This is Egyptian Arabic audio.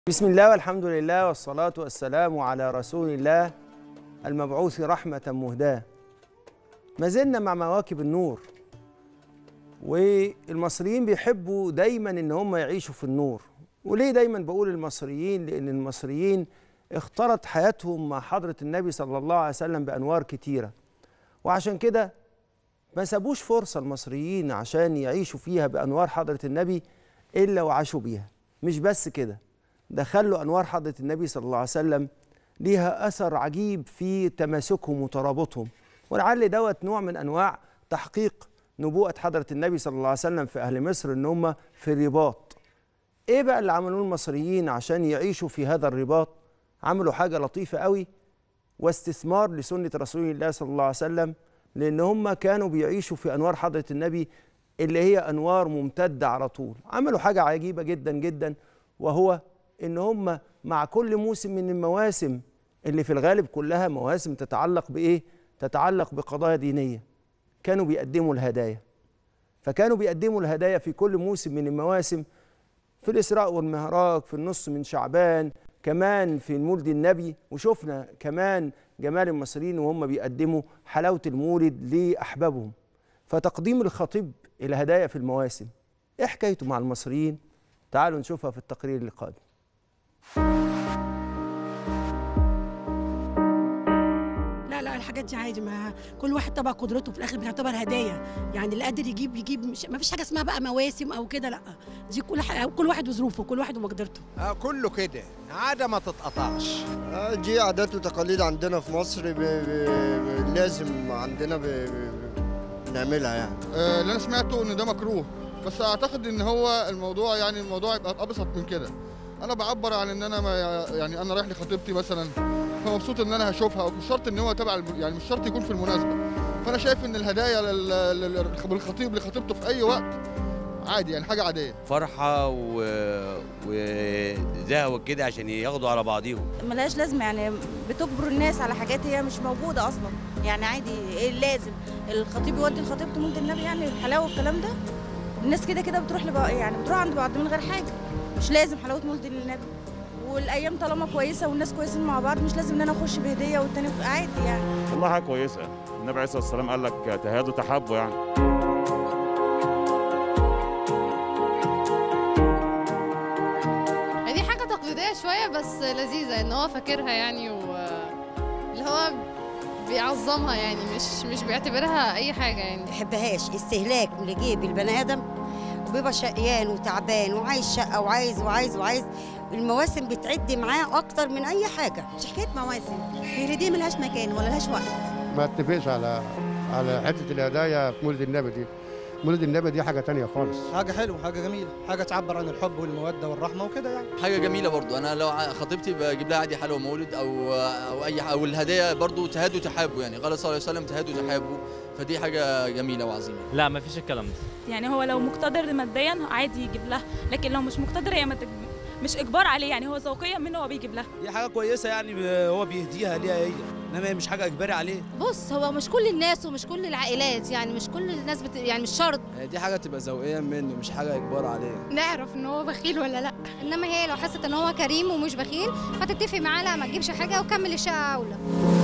بسم الله والحمد لله والصلاة والسلام على رسول الله المبعوث رحمة مهداة ما زلنا مع مواكب النور والمصريين بيحبوا دايما ان هم يعيشوا في النور وليه دايما بقول المصريين لان المصريين اختلط حياتهم مع حضرة النبي صلى الله عليه وسلم بأنوار كتيرة وعشان كده ما سابوش فرصة المصريين عشان يعيشوا فيها بأنوار حضرة النبي إلا وعاشوا بيها مش بس كده ده خلوا أنوار حضرة النبي صلى الله عليه وسلم ليها أثر عجيب في تماسكهم وترابطهم ولعل دوت نوع من أنواع تحقيق نبوءة حضرة النبي صلى الله عليه وسلم في أهل مصر إن هم في رباط إيه بقى اللي عملوه المصريين عشان يعيشوا في هذا الرباط عملوا حاجة لطيفة قوي واستثمار لسنة رسول الله صلى الله عليه وسلم لأن هم كانوا بيعيشوا في أنوار حضرة النبي اللي هي أنوار ممتدة على طول عملوا حاجة عجيبة جدا جدا وهو ان هم مع كل موسم من المواسم اللي في الغالب كلها مواسم تتعلق بايه تتعلق بقضايا دينيه كانوا بيقدموا الهدايا فكانوا بيقدموا الهدايا في كل موسم من المواسم في الاسراء والمعراج في النص من شعبان كمان في مولد النبي وشفنا كمان جمال المصريين وهم بيقدموا حلاوه المولد لاحبابهم فتقديم الخطيب الهدايا في المواسم ايه حكايته مع المصريين تعالوا نشوفها في التقرير القادم لا لا الحاجات دي عادي ما كل واحد طبعا قدرته في الاخر بتعتبر هدايا يعني اللي قادر يجيب يجيب مش ما فيش حاجه اسمها بقى مواسم او كده لا دي كل ح... كل واحد وظروفه كل واحد ومقدرته آه كله كده عادة ما تتقطعش آه، دي عادات وتقاليد عندنا في مصر ب... ب... ب... لازم عندنا ب... ب... بنعملها يعني آه، اللي انا سمعته ان ده مكروه بس اعتقد ان هو الموضوع يعني الموضوع يبقى ابسط من كده انا بعبر عن ان انا ما يعني انا رايح لخطيبتي مثلا فمبسوط ان انا هشوفها مش شرط ان هو تبع الم- يعني مش شرط يكون في المناسبه فانا شايف ان الهدايا لل- لل- للخطيب لخطيبته في اي وقت عادي يعني حاجه عاديه فرحة و... وزهوة كده عشان ياخدوا على بعضيهم ملهاش لازمه يعني بتجبر الناس على حاجات هي مش موجوده اصلا يعني عادي ايه اللازم الخطيب يودي لخطيبته مولد النبي يعني الحلاوه والكلام ده الناس كده كده بتروح لبعض يعني بتروح عند بعض من غير حاجه مش لازم حلاوه مولد النبي والايام طالما كويسه والناس كويسين مع بعض مش لازم ان انا اخش بهديه والتاني عادي يعني والله حاجه كويسه النبي عليه الصلاه والسلام قال لك تهادوا تحبوا يعني دي حاجة تقليدية شوية بس لذيذة ان هو فاكرها يعني و اللي هو بيعظمها يعني مش مش بيعتبرها اي حاجة يعني بحبهاش استهلاك لجيب البني ادم وبيبقى شقيان وتعبان وعايز شقه وعايز وعايز وعايز المواسم بتعد معاه اكتر من اي حاجه مش حكايه مواسم هي دي ملهاش مكان ولا لهاش وقت ما اتفقش على على حته الهدايا في مولد النبي دي مولد النبي دي حاجه تانية خالص حاجة حلوة حاجة جميلة حاجة تعبر عن الحب والمودة والرحمة وكده يعني حاجه جميله برضو انا لو ع- خطيبتي بجيب لها عادي حلوه مولد او او اي ح- او الهدايا برضو تهادوا تحابوا يعني قال صلى الله عليه وسلم تهادوا تحابوا فدي حاجه جميله وعظيمه لا ما فيش الكلام ده يعني هو لو مقتدر ماديا عادي يجيب لها لكن لو مش مقتدر هي ما تج... مش اجبار عليه يعني هو ذوقيا منه هو بيجيب لها دي حاجة كويسة يعني ب- هو بيهديها ليها هي إنما هي مش حاجة إجباري عليه بص هو مش كل الناس ومش كل العائلات يعني مش كل الناس بت... يعني مش شرط دي حاجة تبقى ذوقيا منه مش حاجة إجبار عليه نعرف ان هو بخيل ولا لا انما هي لو حست ان هو كريم ومش بخيل فتتفق معاه لا ما تجيبش حاجة وكمل الشقة اولى